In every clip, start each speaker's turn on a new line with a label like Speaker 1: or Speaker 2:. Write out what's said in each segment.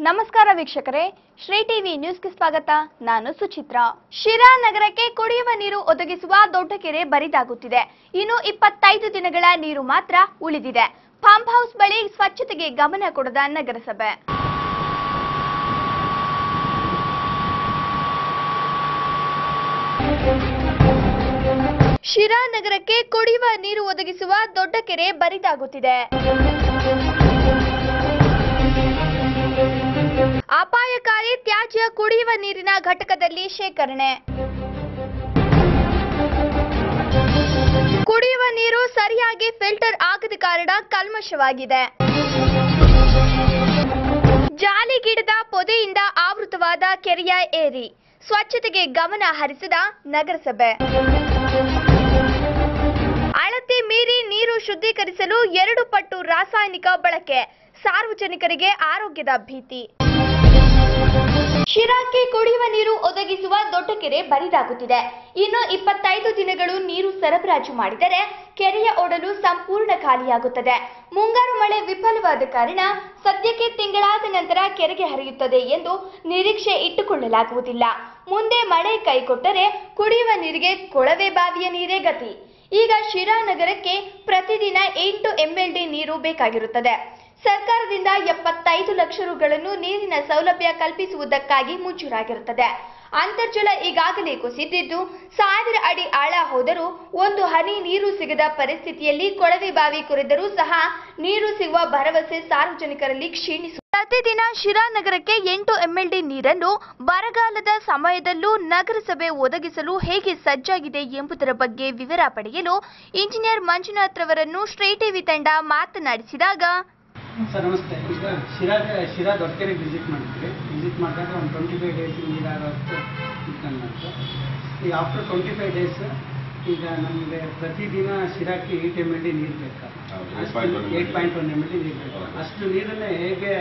Speaker 1: ನಮಸ್ಕಾರ ವೀಕ್ಷಕರೇ ಶ್ರೀ ಟಿವಿ ನ್ಯೂಸ್ಗೆ ಸ್ವಾಗತ ನಾನು ಸುಚಿತ್ರಾ ಶಿರಾ ನಗರಕ್ಕೆ ಕುಡಿಯುವ ನೀರು ಒದಗಿಸುವ ದೊಡ್ಡ ಕೆರೆ ಬರಿದಾಗುತ್ತಿದೆ ಇನ್ನು ಇಪ್ಪತ್ತೈದು ದಿನಗಳ ನೀರು ಮಾತ್ರ ಉಳಿದಿದೆ ಪಂಪ್ ಹೌಸ್ ಬಳಿ ಸ್ವಚ್ಛತೆಗೆ ಗಮನ ಕೊಡದ ನಗರಸಭೆ ಶಿರಾ ನಗರಕ್ಕೆ ಕುಡಿಯುವ ನೀರು ಒದಗಿಸುವ ದೊಡ್ಡ ಕೆರೆ ಬರಿದಾಗುತ್ತಿದೆ ಅಪಾಯಕಾರಿ ತ್ಯಾಜ್ಯ ಕುಡಿಯುವ ನೀರಿನ ಘಟಕದಲ್ಲಿ ಶೇಖರಣೆ ಕುಡಿಯುವ ನೀರು ಸರಿಯಾಗಿ ಫಿಲ್ಟರ್ ಆಗದ ಕಾರಣ ಕಲ್ಮಶವಾಗಿದೆ ಜಾಲಿ ಗಿಡದ ಪೊದೆಯಿಂದ ಆವೃತವಾದ ಕೆರೆಯ ಏರಿ ಸ್ವಚ್ಛತೆಗೆ ಗಮನ ಹರಿಸಿದ ನಗರಸಭೆ ಅಳತೆ ಮೀರಿ ನೀರು ಶುದ್ಧೀಕರಿಸಲು ಎರಡು ಪಟ್ಟು ರಾಸಾಯನಿಕ ಬಳಕೆ ಸಾರ್ವಜನಿಕರಿಗೆ ಆರೋಗ್ಯದ ಭೀತಿ ಶಿರಾಕ್ಕೆ ಕುಡಿಯುವ ನೀರು ಒದಗಿಸುವ ದೊಡ್ಡ ಕೆರೆ ಬರಿದಾಗುತ್ತಿದೆ ಇನ್ನು ಇಪ್ಪತ್ತೈದು ದಿನಗಳು ನೀರು ಸರಬರಾಜು ಮಾಡಿದರೆ ಕೆರೆಯ ಒಡಲು ಸಂಪೂರ್ಣ ಖಾಲಿಯಾಗುತ್ತದೆ ಮುಂಗಾರು ಮಳೆ ವಿಫಲವಾದ ಕಾರಣ ಸದ್ಯಕ್ಕೆ ತಿಂಗಳಾದ ನಂತರ ಕೆರೆಗೆ ಹರಿಯುತ್ತದೆ ಎಂದು ನಿರೀಕ್ಷೆ ಇಟ್ಟುಕೊಳ್ಳಲಾಗುವುದಿಲ್ಲ ಮುಂದೆ ಮಳೆ ಕೈಕೊಟ್ಟರೆ ಕುಡಿಯುವ ನೀರಿಗೆ ಕೊಳವೆ ಬಾವಿಯ ನೀರೇ ಗತಿ ಈಗ ಶಿರಾ ನಗರಕ್ಕೆ ಪ್ರತಿದಿನ ಎಂಟು ಎಂಎಲ್ಡಿ ನೀರು ಬೇಕಾಗಿರುತ್ತದೆ ಸರ್ಕಾರದಿಂದ ಎಪ್ಪತ್ತೈದು ಲಕ್ಷ ರುಗಳನ್ನು ನೀರಿನ ಸೌಲಭ್ಯ ಕಲ್ಪಿಸುವುದಕ್ಕಾಗಿ ಮಂಜೂರಾಗಿರುತ್ತದೆ ಅಂತರ್ಜಲ ಈಗಾಗಲೇ ಕುಸಿದಿದ್ದು ಸಾವಿರ ಅಡಿ ಆಳ ಹೋದರೂ ಒಂದು ಹನಿ ನೀರು ಸಿಗದ ಪರಿಸ್ಥಿತಿಯಲ್ಲಿ ಕೊಳವೆ ಬಾವಿ ಕೊರೆದರೂ ಸಹ ನೀರು ಸಿಗುವ ಭರವಸೆ ಸಾರ್ವಜನಿಕರಲ್ಲಿ ಕ್ಷೀಣಿಸು ಪ್ರತಿದಿನ ಶಿರಾ ನಗರಕ್ಕೆ ಎಂಟು ಎಂಎಲ್ಡಿ ನೀರನ್ನು ಬರಗಾಲದ ಸಮಯದಲ್ಲೂ ನಗರಸಭೆ ಒದಗಿಸಲು ಹೇಗೆ ಸಜ್ಜಾಗಿದೆ ಎಂಬುದರ ಬಗ್ಗೆ ವಿವರ ಪಡೆಯಲು ಇಂಜಿನಿಯರ್ ಮಂಜುನಾಥ್ ರವರನ್ನು ಶ್ರೀ ಟಿವಿ ತಂಡ ಮಾತನಾಡಿಸಿದಾಗ
Speaker 2: ಸರ್ ನಮಸ್ತೆ ಈಗ ಶಿರಾದ ಶಿರಾ ದೊಡ್ಡಕೆರೆಗೆ ವಿಸಿಟ್ ಮಾಡಿದ್ವಿ ವಿಸಿಟ್ ಮಾಡಿದಾಗ ಒಂದು ಟ್ವೆಂಟಿ ಫೈವ್ ಡೇಸ್ ನೀರಾಗೋಷ್ಟು ಇಟ್ಕೊಂಡು ಈಗ ಆಫ್ಟರ್ ಟ್ವೆಂಟಿ ಫೈವ್ ಡೇಸ್ ಈಗ ನಮಗೆ ಪ್ರತಿದಿನ ಶಿರಾಕ್ಕೆ ಏಯ್ಟ್ ಎಮ್ ಎಲ್ ಡಿ ನೀರು ಬೇಕು
Speaker 3: ಹೌದು, 8.1
Speaker 2: eight point one M L D ನೀರು ಬೇಕು
Speaker 3: ಹೌದು.
Speaker 2: ಅಷ್ಟು ನೀರನ್ನು ಹೇಗೆ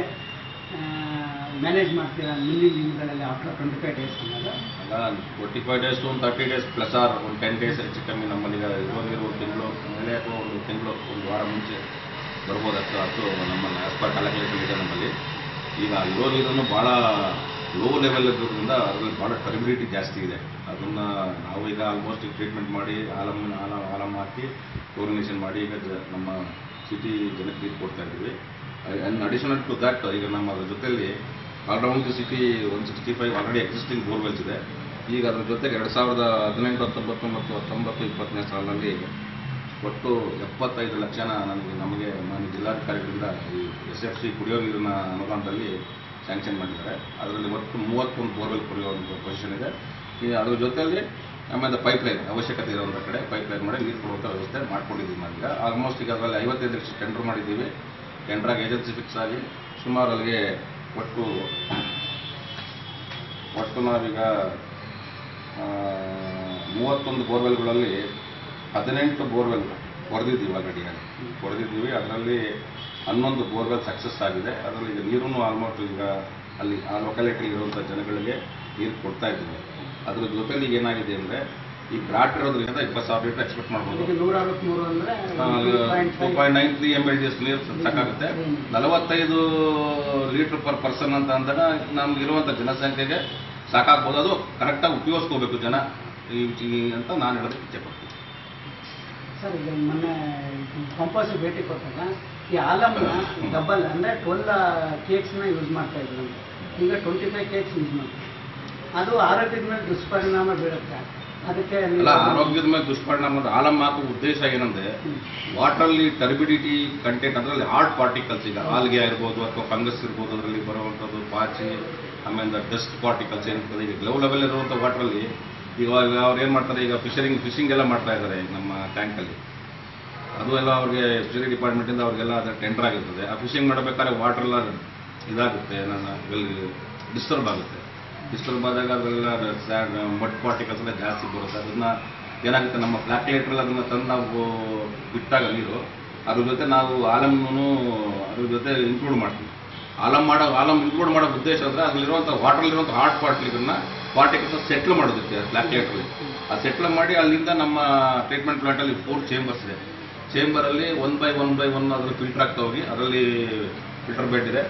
Speaker 2: ಮ್ಯಾನೇಜ್ ಮಾಡ್ತೀರಾ ಮುಂದಿನ ದಿನಗಳಲ್ಲಿ ಆಫ್ಟರ್ ಟ್ವೆಂಟಿ ಫೈವ್ ಡೇಸ್ ಅನ್ನೋದು
Speaker 3: ಅಲ್ಲ ಫೋರ್ಟಿ ಫೈವ್ ಡೇಸ್ ಒಂದು ತರ್ಟಿ ಡೇಸ್ ಪ್ಲಸ್ ಆರ್ ಒಂದು ಟೆನ್ ಡೇಸ್ ಹೆಚ್ಚು ಕಮ್ಮಿ ನಮ್ಮಲ್ಲಿ ಈಗ ಇರೋ ನೀರು ಒಂದು ತಿಂಗಳು ಮೇಲೆ ಅಥವಾ ಒಂದು ತಿಂಗಳು ಒಂದು ವಾರ ಮುಂಚೆ ಬರ್ಬೋದು ಅಷ್ಟು ಅಷ್ಟು ನಮ್ಮಲ್ಲಿ ಆಸ್ ಪರ್ ಕ್ಯಾಲ್ಕುಲೇಷನ್ ಇದೆ ನಮ್ಮಲ್ಲಿ ಈಗ ಇರೋ ನೀರನ್ನು ಭಾಳ ಲೋ ಲೆವೆಲ್ ಇರೋದ್ರಿಂದ ಅದರಲ್ಲಿ ಭಾಳ ಟರ್ಬಿಲಿಟಿ ಜಾಸ್ತಿ ಇದೆ ಅದನ್ನು ನಾವು ಈಗ ಆಲ್ಮೋಸ್ಟ್ ಟ್ರೀಟ್ಮೆಂಟ್ ಮಾಡಿ ಆಲಮ್ ಆಲ ಆಲಮ್ ಹಾಕಿ ಕ್ಲೋರಿನೇಷನ್ ಮಾಡಿ ಈಗ ಜ- ನಮ್ಮ ಸಿಟಿ ಜನಕ್ಕೆ ನೀರು ಕೊಡ್ತಾ ಇದ್ದೀವಿ ಆ್ಯಂಡ್ ಅಡಿಷನಲ್ ಟು ದಟ್ ಈಗ ನಮ್ಮ ಅದ್ರ ಜೊತೆಯಲ್ಲಿ all round the city one sixty five already existing borewells ಇದೆ ಈಗ ಅದ್ರ ಜೊತೆಗೆ ಎರಡು ಸಾವಿರದ ಹದಿನೆಂಟು ಹತ್ತೊಂಬತ್ತು ಮತ್ತು ಹತ್ತೊಂಬತ್ತು ಇಪ್ಪತ್ತನೇ ಸಾಲಿನಲ್ಲಿ ಒಟ್ಟು ಎಪ್ಪತ್ತೈದು ಲಕ್ಷನ ನನಗೆ ನಮಗೆ ಮಾನ್ಯ ಜಿಲ್ಲಾಧಿಕಾರಿಗಳಿಂದ ಈ ಎಸ್ ಎಫ್ ಸಿ ಕುಡಿಯೋ ನೀರಿನ ಅನುದಾನದಲ್ಲಿ ಸ್ಯಾಂಕ್ಷನ್ ಮಾಡಿದ್ದಾರೆ ಅದರಲ್ಲಿ ಒಟ್ಟು ಮೂವತ್ತೊಂದು ಬೋರ್ವೆಲ್ ಕುಡಿಯುವಂಥ ಪೊಸಿಷನ್ ಇದೆ ಈ ಅದ್ರ ಜೊತೆಯಲ್ಲಿ ಆಮೇಲೆ ಪೈಪ್ ಲೈನ್ ಅವಶ್ಯಕತೆ ಇರೋಂಥ ಕಡೆ ಪೈಪ್ ಲೈನ್ ಮಾಡಿ ನೀರು ಕೊಡುವಂಥ ವ್ಯವಸ್ಥೆ ಮಾಡ್ಕೊಂಡಿದ್ದೀವಿ ನಾವೀಗ ಆಲ್ಮೋಸ್ಟ್ ಈಗ ಅದರಲ್ಲಿ ಐವತ್ತೈದು ಲಕ್ಷ ಟೆಂಡರ್ ಮಾಡಿದ್ದೀವಿ ಟೆಂಡ್ರಾಗಿ ಏಜೆನ್ಸಿ ಫಿಕ್ಸ್ ಆಗಿ ಸುಮಾರು ಅಲ್ಲಿಗೆ ಒಟ್ಟು ಒಟ್ಟು ನಾವೀಗ ಆ, ಮೂವತ್ತೊಂದು ಬೋರ್ವೆಲ್ಗಳಲ್ಲಿ ಹದಿನೆಂಟು ಬೋರ್ವೆಲ್ ಹೊಡೆದಿದ್ದೀವಿ ಆಲ್ರೆಡಿ ಹೊಡೆದಿದ್ದೀವಿ ಅದರಲ್ಲಿ ಹನ್ನೊಂದು ಬೋರ್ವೆಲ್ ಸಕ್ಸಸ್ ಆಗಿದೆ ಅದರಲ್ಲಿ ಈಗ ನೀರನ್ನು ಆಲ್ಮೋಸ್ಟ್ ಈಗ ಅಲ್ಲಿ ಆ ಲೊಕ್ಯಾಲಿಟಿ ಇರುವಂಥ ಜನಗಳಿಗೆ ನೀರು ಕೊಡ್ತಾ ಇದ್ದೀವಿ ಅದ್ರ ಜೊತೆಲಿ ಈಗ ಏನಾಗಿದೆ ಅಂದರೆ ಈ ಬ್ರಾಟ್ ಇರೋದ್ರಿಂದ ಇಪ್ಪತ್ತು ಸಾವಿರ ಲೀಟರ್ ಎಕ್ಸ್ಪೆಕ್ಟ್ ಮಾಡ್ಬೋದು
Speaker 2: ಈಗ ನೂರ ಅರವತ್ತ್ಮೂರು ಅಂದರೆ
Speaker 3: two point nine three M L D S ನೀರು ಸಾಕಾಗುತ್ತೆ ನಲವತ್ತೈದು ಲೀಟರ್ ಪರ್ ಪರ್ಸನ್ ಅಂತ ಅಂದಾಗ ನಮ್ಗೆ ಇರುವಂಥ ಜನಸಂಖ್ಯೆಗೆ ಸಾಕಾಗ್ಬೋದು ಅದು ಕರೆಕ್ಟಾಗಿ ಉಪಯೋಗಿಸ್ಕೋಬೇಕು ಜನ ಈ ಈ- ಅಂತ ನಾನು ಹೇಳೋದಕ್ಕೆ ಇಚ್ಛೆಪಡ್ತೀನಿ
Speaker 2: ಸರ್ ಈಗ ಮೊನ್ನೆ ಕಂಪಾಸ್ ಭೇಟಿ ಕೊಟ್ಟಾಗ ಈ ಆಲಮ್ನ ಡಬಲ್ ಅಂದರೆ ಟ್ವೆಲ್ ಕೇಕ್ಸ್ನ ಯೂಸ್ ಮಾಡ್ತಾ ಇದ್ರು ಈಗ ಟ್ವೆಂಟಿ ಫೈವ್ ಕೇಕ್ಸ್ ಯೂಸ್ ಮಾಡ್ತಾರೆ ಅದು ಆರೋಗ್ಯದ ಮೇಲೆ ದುಷ್ಪರಿಣಾಮ ಬೀರುತ್ತೆ ಅದಕ್ಕೆ ನೀವು-
Speaker 3: ಅಲ್ಲ ಆರೋಗ್ಯದ ಮೇಲೆ ದುಷ್ಪರಿಣಾಮದ ಆಲಮ್ ಹಾಕೋ ಉದ್ದೇಶ ಏನಂದ್ರೆ
Speaker 2: ಹ್ಮ್.
Speaker 3: ವಾಟ್ರಲ್ಲಿ ಟರ್ಬಿಡಿಟಿ ಕಂಟೆಂಟ್ ಅದರಲ್ಲಿ ಹಾರ್ಡ್ ಪಾರ್ಟಿಕಲ್ಸ್ ಈಗ ಆಲ್ಗೆ ಇರ್ಬೋದು ಅಥವಾ ಫಂಗಸ್ ಇರ್ಬೋದು ಅದರಲ್ಲಿ ಬರುವಂಥದ್ದು ಪಾಚಿ ಆಮೇಲೆ ಡಸ್ಟ್ ಪಾರ್ಟಿಕಲ್ಸ್ ಏನಿರ್ತದೆ ಈಗ ಗ್ಲೌ ಲೆವೆಲ್ ಇರುವಂಥ ವಾಟ್ರಲ್ಲಿ ಈಗ ಅವ್ರು ಏನು ಮಾಡ್ತಾರೆ ಈಗ ಫಿಶರಿಂಗ್ ಫಿಶಿಂಗ್ ಎಲ್ಲ ಮಾಡ್ತಾ ಇದ್ದಾರೆ ನಮ್ಮ ಟ್ಯಾಂಕಲ್ಲಿ ಅದು ಎಲ್ಲ ಅವ್ರಿಗೆ ಫಿಶರಿ ಡಿಪಾರ್ಟ್ಮೆಂಟಿಂದ ಅವ್ರಿಗೆಲ್ಲ ಅದು ಟೆಂಡರ್ ಆಗಿರ್ತದೆ ಆ ಫಿಶಿಂಗ್ ಮಾಡಬೇಕಾದ್ರೆ ವಾಟರ್ ಎಲ್ಲ ಇದಾಗುತ್ತೆ ನನ್ನ ಡಿಸ್ಟರ್ಬ್ ಆಗುತ್ತೆ ಡಿಸ್ಟರ್ಬ್ ಆದಾಗ ಅದರೆಲ್ಲ ಮಡ್ ಪಾರ್ಟಿಕಲ್ಸ್ ಎಲ್ಲ ಜಾಸ್ತಿ ಬರುತ್ತೆ ಅದನ್ನ ಏನಾಗುತ್ತೆ ನಮ್ಮ ಪ್ಲಾಕ್ಲೇಟ್ರಲ್ಲಿ ಅದನ್ನು ತಂದು ನಾವು ಬಿಟ್ಟಾಗ ನೀರು ಅದ್ರ ಜೊತೆ ನಾವು ಆಲಮ್ನು ಅದ್ರ ಜೊತೆ ಇನ್ಕ್ಲೂಡ್ ಮಾಡ್ತೀವಿ ಆಲಮ್ ಮಾಡೋ ಆಲಮ್ ಇನ್ಕ್ಲೂಡ್ ಮಾಡೋ ಉದ್ದೇಶ ಅಂದರೆ ಅದರಲ್ಲಿರುವಂಥ ವಾಟ್ರಲ್ಲಿರುವಂಥ ಹಾರ್ಟ್ ಪಾರ್ಟಿಕಲ್ನ ಪಾರ್ಟಿಕಲ್ಸ್ ಸೆಟ್ಲ್ ಮಾಡೋದಕ್ಕೆ ಪ್ಲಾಕ್ಲೇಟ್ರಲ್ಲಿ ಆ ಸೆಟ್ಲ್ ಮಾಡಿ ಅಲ್ಲಿಂದ ನಮ್ಮ ಟ್ರೀಟ್ಮೆಂಟ್ ಪ್ಲಾಂಟಲ್ಲಿ ಫೋರ್ ಚೇಂಬರ್ಸ್ ಇದೆ ಚೇಂಬರಲ್ಲಿ one by one by one ಅದ್ರ ಫಿಲ್ಟರ್ ಆಗ್ತಾ ಹೋಗಿ ಅದರಲ್ಲಿ ಫಿಲ್ಟರ್ ಬೆಡ್ ಇದೆ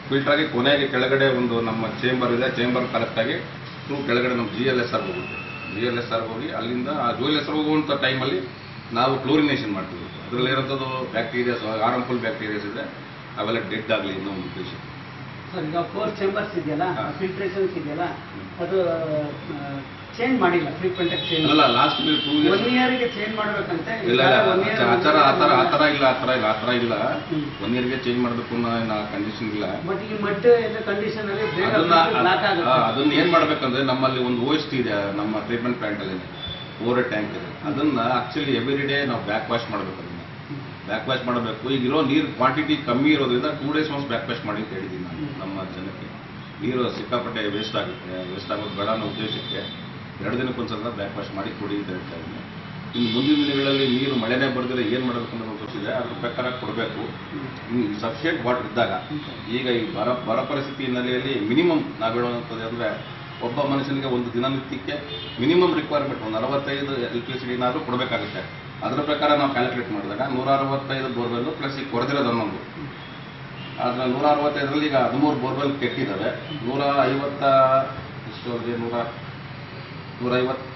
Speaker 3: ಫಿಲ್ಟರ್ ಆಗಿ ಕೊನೆಗೆ ಕೆಳಗಡೆ ಒಂದು ನಮ್ಮ ಚೇಂಬರ್ ಇದೆ ಚೇಂಬರ್ ಕಲೆಕ್ಟ್ ಆಗಿ ಥ್ರೂ ಕೆಳಗಡೆ ನಮ್ಮ ಜಿ ಎಲ್ ಎಸ್ ಆರ್ ಹೋಗುತ್ತೆ ಜಿ ಎಲ್ ಎಸ್ ಆರ್ ಹೋಗಿ ಅಲ್ಲಿಂದ ಆ ಜಿ ಎಲ್ ಎಸ್ ಆರ್ ಹೋಗುವಂಥ ಟೈಮಲ್ಲಿ ನಾವು ಕ್ಲೋರಿನೇಷನ್ ಮಾಡ್ತೀವಿ ಅದರಲ್ಲಿ ಇರೋಂಥದ್ದು ಬ್ಯಾಕ್ಟೀರಿಯಾಸ್ ಆರಂಫುಲ್ ಬ್ಯಾಕ್ಟೀರಿಯಾಸ್ ಇದೆ ಅವೆಲ್ಲ ಡೆಡ್ ಆಗಲಿ ಇನ್ನೂ ಒಂದು ಉದ್ದೇಶ
Speaker 2: ಸರ್ ಈಗ ಫೋರ್ ಚೇಂಬರ್ಸ್ ಇದೆಯಲ್ಲ
Speaker 3: ಹಾ.
Speaker 2: ಫಿಲ್ಟ್ರೇಷನ್ಸ್ ಇದೆಯಲ್ಲ ಅದು ಚೇಂಜ್ ಮಾಡಿಲ್ಲ ಫ್ರೀಕ್ವೆಂಟ್ ಆಗಿ ಚೇಂಜ್
Speaker 3: ಅಲ್ಲ ಲಾಸ್ಟ್ ಟೂ
Speaker 2: ಒನ್
Speaker 3: ಇಯರ್ಸ್
Speaker 2: ಇಯರ್ಗೆ ಚೇಂಜ್ ಮಾಡ್ಬೇಕಂತೆ
Speaker 3: ಇಲ್ಲ
Speaker 2: ಈಗ
Speaker 3: ಇಲ್ಲ
Speaker 2: one year
Speaker 3: ಆ ಥರ ಆ ಥರ ಆ ಥರ ಇಲ್ಲ ಆ ಥರ ಇಲ್ಲ ಆ ಥರ ಇಲ್ಲ
Speaker 2: ಹ್ಮ್.
Speaker 3: ಒನ್ ಇಯರ್ಗೆ ಚೇಂಜ್ ಮಾಡಬೇಕು ಅನ್ನೋ ಕಂಡೀಷನ್ ಇಲ್ಲ
Speaker 2: ಬಟ್ ಈ ಮಡ್ ಎಲ್ಲ ಕಂಡೀಷನ್ ಅಲ್ಲಿ ಬೇಗ
Speaker 3: ಅದನ್ನ
Speaker 2: ಬ್ಲಾಕ್
Speaker 3: ಆ,
Speaker 2: ಆಗುತ್ತೆ
Speaker 3: ಅದನ್ನ ಏನ್ ಮಾಡ್ಬೇಕಂದ್ರೆ ನಮ್ಮಲ್ಲಿ ಒಂದು ಓಸ್ಟ್ ಇದೆ ನಮ್ಮ ಟ್ರೀಟ್ಮೆಂಟ್ ಪ್ಲಾಂಟ್ ಅಲ್ಲಿ ಓವರ್ ಟ್ಯಾಂಕ್ ಇದೆ ಅದನ್ನ ಆಕ್ಚುಲಿ ಎವ್ರಿ ಡೇ ನಾವು ಬ್ಯಾಕ್ ವಾಶ್ ಮಾಡಬೇಕು ಅದನ್ನ ಬ್ಯಾಕ್ ವಾಶ್ ಮಾಡಬೇಕು ಈಗಿರೋ ನೀರು ಕ್ವಾಂಟಿಟಿ ಕಮ್ಮಿ ಇರೋದ್ರಿಂದ two days once back wash ಮಾಡಿ ಅಂತ ಹೇಳಿದ್ದೀನಿ ನಾನು ನಮ್ಮ ಜನಕ್ಕೆ ನೀರು ಸಿಕ್ಕಾಪಟ್ಟೆ ವೇಸ್ಟ್ ಆಗುತ್ತೆ ವೇಸ್ಟ್ ಆಗೋದು ಬೇಡ ಅನ್ನೋ ಉದ್ದೇಶಕ್ಕೆ ಎರಡು ದಿನಕ್ಕೊಂದ್ಸಲ ಬ್ಯಾಕ್ ವಾಶ್ ಮಾಡಿ ಕೊಡಿ ಅಂತ ಹೇಳ್ತಾ ಇದ್ದೀನಿ ಇನ್ನು ಮುಂದಿನ ದಿನಗಳಲ್ಲಿ ನೀರು ಮಳೆನೇ ಬರ್ದಿದ್ರೆ ಏನು ಮಾಡಬೇಕು ಅನ್ನೋದು ಗೊತ್ತಿದೆ ಅದ್ರ ಪ್ರಕಾರ ಕೊಡಬೇಕು ಸಫಿಷಿಯೆಂಟ್ ವಾಟರ್ ಇದ್ದಾಗ ಈಗ ಈ ಬರ ಬರ ಪರಿಸ್ಥಿತಿ ಹಿನ್ನೆಲೆಯಲ್ಲಿ ಮಿನಿಮಮ್ ನಾವು ಹೇಳುವಂಥದ್ದು ಅಂದರೆ ಒಬ್ಬ ಮನುಷ್ಯನಿಗೆ ಒಂದು ದಿನನಿತ್ಯಕ್ಕೆ ಮಿನಿಮಮ್ ರಿಕ್ವೈರ್ಮೆಂಟ್ ಒಂದು ನಲವತ್ತೈದು ಎಲೆಕ್ಟ್ರಿಸಿಟಿನಾದರೂ ಕೊಡಬೇಕಾಗುತ್ತೆ ಅದರ ಪ್ರಕಾರ ನಾವು ಕ್ಯಾಲ್ಕುಲೇಟ್ ಮಾಡಿದಾಗ ನೂರ ಅರವತ್ತೈದು ಬೋರ್ವೆಲ್ಲು ಪ್ಲಸ್ ಈಗ ಕೊರೆದಿರೋದು ಹನ್ನೊಂದು ಆದರೆ ನೂರ ಅರವತ್ತೈದರಲ್ಲಿ ಈಗ ಹದಿಮೂರು ಬೋರ್ವೆಲ್ ಕೆಟ್ಟಿದ್ದಾವೆ ನೂರ ಐವತ್ತ ಎಷ್ಟು ಅವ್ರಿಗೆ ನೂರ ನೂರ ಐವತ್ತು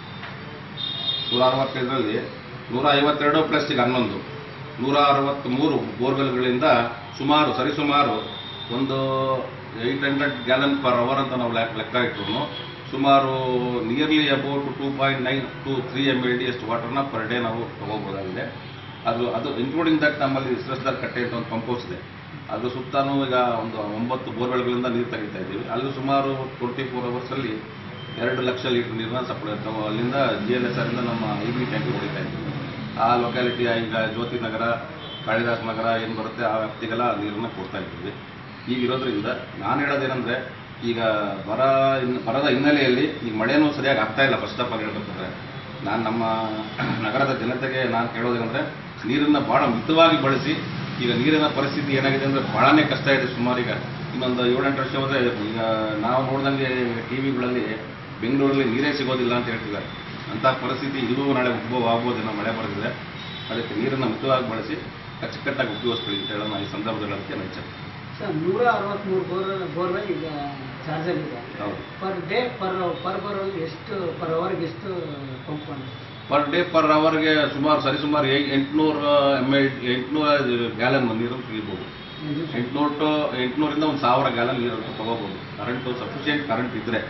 Speaker 3: ನೂರ ಅರವತ್ತೈದರಲ್ಲಿ ನೂರ ಐವತ್ತೆರಡು ಪ್ಲಸ್ ಈಗ ಹನ್ನೊಂದು ನೂರ ಅರವತ್ತ್ಮೂರು ಬೋರ್ವೆಲ್ಗಳಿಂದ ಸುಮಾರು ಸರಿಸುಮಾರು ಒಂದು eight hundred gallon per hour ಅಂತ ನಾವು ಲೆಕ್ಕ ಲೆಕ್ಕ ಇಟ್ರು ಸುಮಾರು nearly about two point nine two three M L D ಅಷ್ಟು ವಾಟರ್ನ ಪರ್ ಡೇ ನಾವು ತಗೋಬೋದಾಗಿದೆ ಅದು ಅದು ಇನ್ಕ್ಲೂಡಿಂಗ್ ದಟ್ ನಮ್ಮಲ್ಲಿ ವಿಶ್ವೇಶ್ವರ ಕಟ್ಟೆ ಅಂತ ಒಂದು ಪಂಪ್ ಹೌಸ್ ಇದೆ ಅದು ಸುತ್ತಾನು ಈಗ ಒಂದು ಒಂಬತ್ತು ಬೋರ್ವೆಲ್ಗಳಿಂದ ನೀರು ತೆಗಿತಾ ಇದ್ದೀವಿ ಅಲ್ಲಿ ಸುಮಾರು ಟ್ವೆಂಟಿ ಫೋರ್ ಅವರ್ಸಲ್ಲಿ ಎರಡು ಲಕ್ಷ ಲೀಟರ್ ನೀರನ್ನ ಸಪ್ಲೈ ನಾವು ಅಲ್ಲಿಂದ ಜಿ ಎಲ್ ಎಸ್ ಆರಿಂದ ನಮ್ಮ ಐ ಬಿ ಟ್ಯಾಂಕಿಗೆ ಹೊಡಿತಾ ಇದ್ದೀವಿ ಆ ಲೊಕ್ಯಾಲಿಟಿ ಈಗ ಜ್ಯೋತಿ ನಗರ ಕಾಳಿದಾಸ್ ನಗರ ಏನು ಬರುತ್ತೆ ಆ ವ್ಯಾಪ್ತಿಗೆಲ್ಲ ನೀರನ್ನ ಕೊಡ್ತಾ ಇದ್ದೀವಿ ಈಗ ಇರೋದ್ರಿಂದ ನಾನು ಹೇಳೋದೇನೆಂದರೆ ಈಗ ಬರ ಇನ್- ಬರದ ಹಿನ್ನೆಲೆಯಲ್ಲಿ ಈಗ ಮಳೆನೂ ಸರಿಯಾಗಿ ಆಗ್ತಾ ಇಲ್ಲ ಫಸ್ಟ್ ಆಫ್ ಆಲ್ ಹೇಳ್ಬೇಕಂದ್ರೆ ನಾನು ನಮ್ಮ ನಗರದ ಜನತೆಗೆ ನಾನು ಕೇಳೋದೇನೆಂದರೆ ನೀರನ್ನು ಭಾಳ ಮಿತವಾಗಿ ಬಳಸಿ ಈಗ ನೀರಿನ ಪರಿಸ್ಥಿತಿ ಏನಾಗಿದೆ ಅಂದರೆ ಭಾಳನೇ ಕಷ್ಟ ಇದೆ ಸುಮಾರು ಈಗ ಇನ್ನೊಂದು ಏಳೆಂಟು ವರ್ಷ ಹೋದರೆ ಈಗ ನಾವು ನೋಡ್ದಂಗೆ ಟಿ ವಿಗಳಲ್ಲಿ ಬೆಂಗಳೂರಲ್ಲಿ ನೀರೇ ಸಿಗೋದಿಲ್ಲ ಅಂತ ಹೇಳ್ತಿದ್ದಾರೆ ಅಂಥ ಪರಿಸ್ಥಿತಿ ಇದು ನಾಳೆ ಉದ್ಭವ ಆಗ್ಬೋದೇನೋ ಮಳೆ ಬರೆದಿದೆ ಅದಕ್ಕೆ ನೀರನ್ನು ಮಿತವಾಗಿ ಬಳಸಿ ಅಚ್ಚುಕಟ್ಟಾಗಿ ಉಪಯೋಗಿಸ್ಕೊಳ್ಳಿ ಅಂತ ಹೇಳೋಣ ಈ ಸಂದರ್ಭದಲ್ಲಿ ಅದಕ್ಕೆ ನಾನು ಇಚ್ಛೆ
Speaker 2: ಸರ್ ನೂರ ಅರವತ್ತ್ಮೂರು ಬೋರ್ ಬೋರ್ವೆಲ್ ಈಗ ಚಾರ್ಜರ್ ಇದೆ
Speaker 3: ಹೌದು
Speaker 2: per day per per borewell ಎಷ್ಟು ಪರ್ ಅವರ್ಗೆ ಎಷ್ಟು ಪಂಪ್ ಮಾಡಿ
Speaker 3: ಪರ್ ಡೇ ಪರ್ ಅವರ್ಗೆ ಸುಮಾರು ಸರಿಸುಮಾರು ಎಂಟುನೂರು ಎಮ್ ಎಲ್ ಎಂಟುನೂರ ಗ್ಯಾಲನ್ ನೀರು ತೆಗಿಬೋದು ಎಂಟುನೂರು ಟು ಎಂಟುನೂರಿಂದ ಒಂದು ಸಾವಿರ ಗ್ಯಾಲನ್ ನೀರು ತಗೋಬೋದು ಕರೆಂಟು ಸಫಿಷಿಯೆಂಟ್ ಕರೆಂಟ್ ಇದ್ದರೆ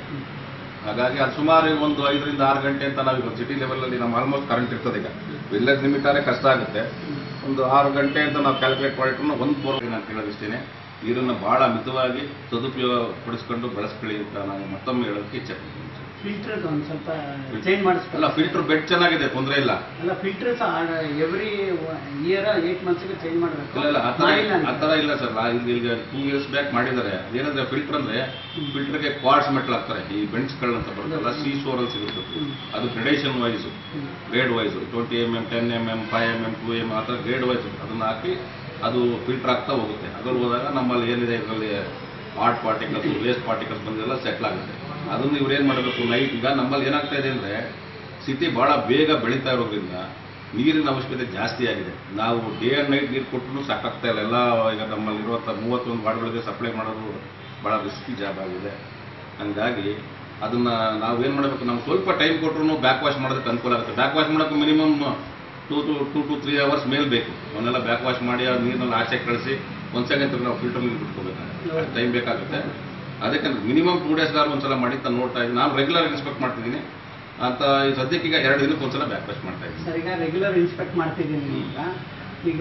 Speaker 3: ಹಾಗಾಗಿ ಅದು ಸುಮಾರು ಒಂದು ಐದರಿಂದ ಆರು ಗಂಟೆ ಅಂತ ನಾವು ಈಗ ಸಿಟಿ ಲೆವೆಲಲ್ಲಿ ನಮ್ಮ ಆಲ್ಮೋಸ್ಟ್ ಕರೆಂಟ್ ಇರ್ತದೆ ಈಗ ವಿಲೇಜ್ ನಿಮಿತ್ತಾರೆ ಕಷ್ಟ ಆಗುತ್ತೆ ಒಂದು ಆರು ಗಂಟೆ ಅಂತ ನಾವು ಕ್ಯಾಲ್ಕುಲೇಟ್ ಮಾಡಿಟ್ರು ಒಂದು ಬೋರ್ ನಾನು ಕೇಳೋದಿಷ್ಟೇ ನೀರನ್ನು ಭಾಳ ಮಿತವಾಗಿ ಸದುಪಯೋಗ ಪಡಿಸ್ಕೊಂಡು ಬಳಸ್ಕೊಳ್ಳಿ ಅಂತ ನಾನು ಮತ್ತೊಮ್ಮೆ ಹೇಳೋದಕ್ಕೆ ಇಚ್ಛೆ ಪಡ್ತೀನಿ
Speaker 2: ಫಿಲ್ಟರ್ ಒಂದು ಸ್ವಲ್ಪ ಚೇಂಜ್ ಮಾಡಿಸ್ಬೇಕು
Speaker 3: ಅಲ್ಲ ಫಿಲ್ಟರ್ ಬೆಡ್ ಚೆನ್ನಾಗಿದೆ ತೊಂದರೆ ಇಲ್ಲ
Speaker 2: ಅಲ್ಲ ಫಿಲ್ಟರ್ಸ್ ಎವ್ರಿ ಇಯರ್ ಏಟ್ ಮಂತ್ಸ್ಗೆ ಚೇಂಜ್ ಮಾಡಬೇಕು
Speaker 3: ಇಲ್ಲ ಇಲ್ಲ ಆ ಥರ
Speaker 2: ಮಾಡಿಲ್ಲ
Speaker 3: ಆ ಥರ ಇಲ್ಲ ಸರ್ ಈಗ ಟೂ ಇಯರ್ಸ್ ಬ್ಯಾಕ್ ಮಾಡಿದ್ದಾರೆ ಏನಂದ್ರೆ ಫಿಲ್ಟರ್ ಅಂದ್ರೆ ಫಿಲ್ಟರ್ಗೆ ಕ್ವಾರ್ಟ್ಸ್ ಮೆಟಲ್ ಹಾಕ್ತಾರೆ ಈ ಬೆಂಚ್ಗಳು ಅಂತ ಬರುತ್ತಲ್ಲ ಸಿ ಅಲ್ಲಿ ಸಿಗುತ್ತೆ
Speaker 2: ಹ್ಮ್.
Speaker 3: ಅದು gradation wise grade wise twenty M M ten M M five M M two M M ಥರ ಗ್ರೇಡ್ ವೈಸು ಅದನ್ನ ಹಾಕಿ ಅದು ಫಿಲ್ಟರ್ ಆಗ್ತಾ ಹೋಗುತ್ತೆ ಅದ್ರಲ್ಲಿ ಹೋದಾಗ ನಮ್ಮಲ್ಲಿ ಏನಿದೆ ಇದರಲ್ಲಿ ಹಾರ್ಟ್ ಪಾರ್ಟಿಕಲ್ಸ್ ವೇಸ್ಟ್ ಪಾರ್ಟಿಕಲ್ಸ್ ಬಂದೆಲ್ಲ ಸೆಟ್ಲ್ ಆಗುತ್ತೆ ಅದನ್ನು ಇವ್ರು ಏನು ಮಾಡಬೇಕು ನೈಟ್ ಈಗ ನಮ್ಮಲ್ಲಿ ಏನಾಗ್ತಾ ಇದೆ ಅಂದರೆ ಸಿಟಿ ಭಾಳ ಬೇಗ ಬೆಳೀತಾ ಇರೋದ್ರಿಂದ ನೀರಿನ ಅವಶ್ಯಕತೆ ಜಾಸ್ತಿ ಆಗಿದೆ ನಾವು ಡೇ ಆ್ಯಂಡ್ ನೈಟ್ ನೀರು ಕೊಟ್ಟರು ಸಾಕಾಗ್ತಾ ಇಲ್ಲ ಎಲ್ಲ ಈಗ ನಮ್ಮಲ್ಲಿರುವಂಥ ಮೂವತ್ತೊಂದು ವಾರ್ಡ್ಗಳಿಗೆ ಸಪ್ಲೈ ಮಾಡೋದು ಭಾಳ ರಿಸ್ಕಿ ಜಾಬ್ ಆಗಿದೆ ಹಂಗಾಗಿ ಅದನ್ನು ನಾವೇನು ಮಾಡಬೇಕು ನಾವು ಸ್ವಲ್ಪ ಟೈಮ್ ಕೊಟ್ಟರು ಬ್ಯಾಕ್ ವಾಶ್ ಮಾಡೋದಕ್ಕೆ ಅನುಕೂಲ ಆಗುತ್ತೆ ಬ್ಯಾಕ್ ವಾಶ್ ಮಾಡೋಕ್ಕೆ minimum two to two to three hours ಮೇಲೆ ಬೇಕು ಅವನ್ನೆಲ್ಲ ಬ್ಯಾಕ್ ವಾಶ್ ಮಾಡಿ ಆ ನೀರನ್ನ ಆಚೆ ಕಳಿಸಿ ಒಂದು ಸೆಕೆಂಡ್ ನಾವು ಫಿಲ್ಟರ್ ನೀರು ಬಿಟ್ಕೋಬೇಕಾಗುತ್ತೆ ಟೈಮ್ ಬೇಕಾಗುತ್ತೆ ಅದಕ್ಕೆ ಮಿನಿಮಮ್ ಟೂ ಡೇಸ್ಗಾರು ಒಂದ್ಸಲ ಮಾಡಿ ತಾನು ನೋಡ್ತಾ ಇದ್ದೀನಿ ನಾನು ರೆಗ್ಯುಲರ್ ಇನ್ಸ್ಪೆಕ್ಟ್ ಮಾಡ್ತಿದ್ದೀನಿ ಅಂತ ಈ ಸದ್ಯಕ್ಕೆ ಈಗ ಎರಡು ದಿನಕ್ಕೆ ಒಂದ್ಸಲ ಬ್ಯಾಕ್ ವಾಶ್ ಮಾಡ್ತಾ ಇದ್ದೀನಿ
Speaker 2: ಸರ್ ಈಗ ರೆಗ್ಯುಲರ್ ಇನ್ಸ್ಪೆಕ್ಟ್ ಮಾಡ್ತಿದ್ದೀನಿ ಈಗ ಈಗ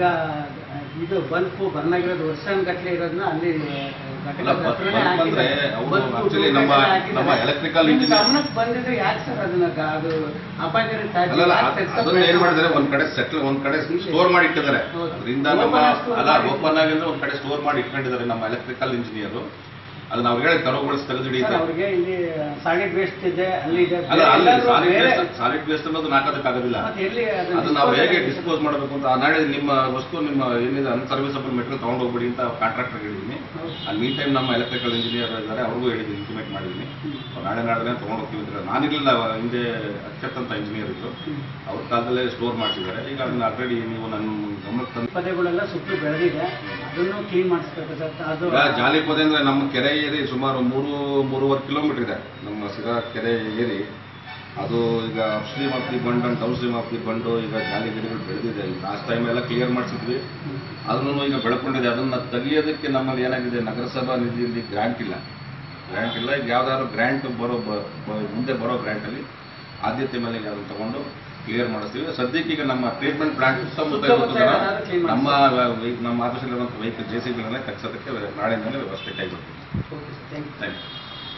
Speaker 2: ಇದು ಬಲ್ಪು ಬರ್ನ್ ಆಗಿರೋದು ವರ್ಷಗಟ್ಟಲೆ ಇರೋದನ್ನ ಅಲ್ಲಿ
Speaker 3: ಅಲ್ಲ, ಬ- ಬಲ್ಪ್ ಅಂದ್ರೆ ಅವ್ರು actually ನಮ್ಮ- ನಮ್ಮ electrical engineer-
Speaker 2: ಗಮನಕ್ಕೆ ಬಂದಿದ್ರೆ ಯಾಕೆ ಸರ್ ಅದನ್ನ ಗ- ಅದು ಅಪಾಯಕಾರಿ ತ್ಯಾಜ್ಯ
Speaker 3: ಅಲ್ಲಲ್ಲ
Speaker 2: ಯಾಕೆ
Speaker 3: ಅದ್-
Speaker 2: ತೆಗ್ಸಕ್
Speaker 3: ಅದನ್ನ ಏನ್
Speaker 2: ಬೇಡ?
Speaker 3: ಮಾಡಿದ್ದಾರೆ ಒಂದ್ ಕಡೆ ಸೆಟ್ಲ್ ಒಂದ್ ಕಡೆ ಸ್ಟೋರ್ ಮಾಡಿ ಇಟ್ಟಿದ್ದಾರೆ
Speaker 2: ಹೌದು.
Speaker 3: ಅದರಿಂದ ನಮ್ಮ
Speaker 2: Open ಆಗಿ store
Speaker 3: ಅಲ್ಲ
Speaker 2: ಮಾಡಿ.
Speaker 3: ಓಪನ್ ಆಗಿ ಅಂದ್ರೆ ಒಂದ್ ಕಡೆ ಸ್ಟೋರ್ ಮಾಡಿ ಇಟ್ಕೊಂಡಿದ್ದಾರೆ ನಮ್ಮ ಎಲೆಕ್ಟ್ರಿಕಲ್ ಇಂಜಿನಿಯರ್ ಅದು ನಾವು ಹೇಳಿ ತೆರವುಗೊಳಿಸಿ ತೆಗೆದು
Speaker 2: ಸರ್
Speaker 3: ಹಿಡಿಯುತ್ತೆ
Speaker 2: ಅವ್ರಿಗೆ ಇಲ್ಲಿ ಸಾಲಿಡ್ ವೇಸ್ಟ್ ಇದೆ ಅಲ್ಲಿ ಇದೆ
Speaker 3: ಅಲ್ಲ ಅಲ್ಲಿ
Speaker 2: ಎಲ್ಲಾದ್ರೂ
Speaker 3: ಸಾಲಿಡ್
Speaker 2: ಬೇರೆ-
Speaker 3: ವೇಸ್ಟ್ ಸಾಲಿಡ್ ವೇಸ್ಟ್ ಅನ್ನೋದು ಹಾಕೋದಕ್ಕಾಗೋದಿಲ್ಲ
Speaker 2: ಮತ್ತೆ ಎಲ್ಲಿ ಅದನ್ನ
Speaker 3: ಅದು ನಾವು ಹೇಗೆ
Speaker 2: dispose
Speaker 3: ಡಿಸ್ಪೋಸ್ ಮಾಡಬೇಕು ಅಂತ ನಾಳೆ ನಿಮ್ಮ ವಸ್ತು ನಿಮ್ಮ ಏನಿದೆ ಅನ್ಸರ್ವಿಸಬಲ್ ಮೆಟೀರಿಯಲ್ ತಗೊಂಡು ಹೋಗ್ಬಿಡಿ ಅಂತ ಕಾಂಟ್ರಾಕ್ಟರ್ ಹೇಳಿದ್ದೀನಿ
Speaker 2: ಹೌದು.
Speaker 3: ಅಲ್ಲಿ ಮೀನ್ ಟೈಮ್ ನಮ್ಮ ಎಲೆಕ್ಟ್ರಿಕಲ್ ಇಂಜಿನಿಯರ್ ಇದ್ದಾರೆ ಅವ್ರಿಗೂ ಹೇಳಿದ್ದೀನಿ ಇಂಟಿಮೇಟ್ ಮಾಡಿದ್ದೀನಿ
Speaker 2: ಹ್ಮ್.
Speaker 3: ಅವ್ರು ನಾಳೆ ನಾಳೆ ತೊಗೊಂಡು ಹೋಗ್ತೀವಿ ಅಂತ ನಾನಿರಲಿಲ್ಲ ಹಿಂದೆ ಅಕ್ಷತ್ ಅಂತ ಇಂಜಿನಿಯರ್ ಇತ್ತು
Speaker 2: ಹ್ಮ್.
Speaker 3: ಅವ್ರ ಕಾಲದಲ್ಲೇ ಸ್ಟೋರ್ ಮಾಡ್ತಿದ್ದಾರೆ ಈಗ ಅದನ್ನ ಆಲ್ರೆಡಿ ನೀವು ನನ್ನ ಗಮನಕ್ಕೆ ತಂದು
Speaker 2: ಪದ್ಯಗಳೆಲ್ಲ ಸುತ್ತಲೂ ಬೆಳೆದಿದೆ ಅದನ್ನು ಕ್ಲೀನ್ ಮಾಡಿಸ್ಬೇಕು ಸರ್ ಅದು
Speaker 3: ಈಗ ಜಾಲಿಪದೆ ಅಂದ್ರೆ ನಮ್ಮ ಕೆರೆ ಏರಿ ಸುಮಾರು ಮೂರು ಮೂರುವರೆ ಕಿಲೋಮೀಟರ್ ಇದೆ ನಮ್ಮ ಸಿರಾ ಕೆರೆ ಏರಿ ಅದು ಈಗ upstream of the bund and downstream of the bund ಈಗ ಜಾಲಿ ಗಿಡಗಳು ಬೆಳೆದಿದೆ ಲಾಸ್ಟ್ ಟೈಮ್ ಎಲ್ಲ ಕ್ಲಿಯರ್ ಮಾಡಿಸಿದ್ವಿ ಅದನ್ನು ಈಗ ಬೆಳ್ಕೊಂಡಿದೆ ಅದನ್ನ ತೆಗಿಯೋದಕ್ಕೆ ನಮ್ಮಲ್ಲಿ ಏನಾಗಿದೆ ನಗರಸಭಾ ನಿಧಿಯಲ್ಲಿ ಗ್ರಾಂಟ್ ಇಲ್ಲ ಗ್ರಾಂಟ್ ಇಲ್ಲ ಈಗ ಯಾವ್ದಾದ್ರು ಗ್ರಾಂಟ್ ಬರೋ ಬ- ಬ- ಮುಂದೆ ಬರೋ ಗ್ರಾಂಟಲ್ಲಿ ಆದ್ಯತೆ ಮೇಲೆ ಅದನ್ನು ತಗೊಂಡು ಕ್ಲಿಯರ್ ಮಾಡಿಸ್ತೀವಿ ಸದ್ಯಕ್ಕೆ ಈಗ ನಮ್ಮ ಟ್ರೀಟ್ಮೆಂಟ್ ಪ್ಲಾಂಟ್ ಸುತ್ತಮುತ್ತ
Speaker 2: ಸುತ್ತಮುತ್ತ
Speaker 3: ಇರೋದನ್ನ
Speaker 2: ಏನಾದ್ರು clean
Speaker 3: ನಮ್ಮ ವೆ- ನಮ್ಮ ಆಫೀಸಲ್ಲಿರುವಂಥ ವೆಹಿಕಲ್ ಜೆ ಸಿ ಬಿಗಳನ್ನೇ ತಗ್ಸೋದಕ್ಕೆ ನಾಳೆಯಿಂದಲೇ ವ್ಯವಸ್ಥೆ ಕೈಗೊಳ್ತೀವಿ
Speaker 2: okay sir thank you
Speaker 3: thank